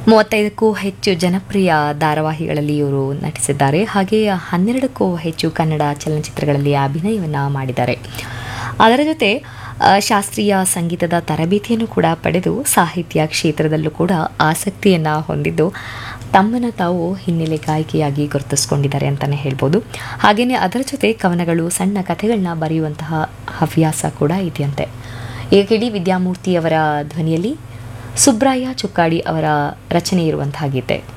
ಮೂವತ್ತೈದಕ್ಕೂ ಹೆಚ್ಚು ಜನಪ್ರಿಯ ಧಾರಾವಾಹಿಗಳಲ್ಲಿ ಇವರು ನಟಿಸಿದ್ದಾರೆ ಹಾಗೆ ಹನ್ನೆರಡಕ್ಕೂ ಹೆಚ್ಚು ಕನ್ನಡ ಚಲನಚಿತ್ರಗಳಲ್ಲಿ ಅಭಿನಯವನ್ನು ಮಾಡಿದ್ದಾರೆ ಅದರ ಜೊತೆ ಆ, ಶಾಸ್ತ್ರೀಯ ಸಂಗೀತದ ತರಬೇತಿಯನ್ನು ಕೂಡ ಪಡೆದು ಸಾಹಿತ್ಯ ಕ್ಷೇತ್ರದಲ್ಲೂ ಕೂಡ ಆಸಕ್ತಿಯನ್ನು ಹೊಂದಿದ್ದು ತಮ್ಮನ್ನು ತಾವು ಹಿನ್ನೆಲೆ ಗಾಯಕಿಯಾಗಿ ಗುರುತಿಸ್ಕೊಂಡಿದ್ದಾರೆ ಅಂತಲೇ ಹೇಳ್ಬೋದು ಹಾಗೆಯೇ ಅದರ ಜೊತೆ ಕವನಗಳು ಸಣ್ಣ ಕಥೆಗಳನ್ನ ಬರೆಯುವಂತಹ ಹವ್ಯಾಸ ಕೂಡ ಇದೆಯಂತೆ ಈಗ ಕೆ ಡಿ ವಿದ್ಯಾಮೂರ್ತಿ ಅವರ ಧ್ವನಿಯಲ್ಲಿ ಸುಬ್ರಾಯ ಚುಕ್ಕಾಡಿ ಅವರ ರಚನೆ ಇರುವಂತಹ ಗೀತೆ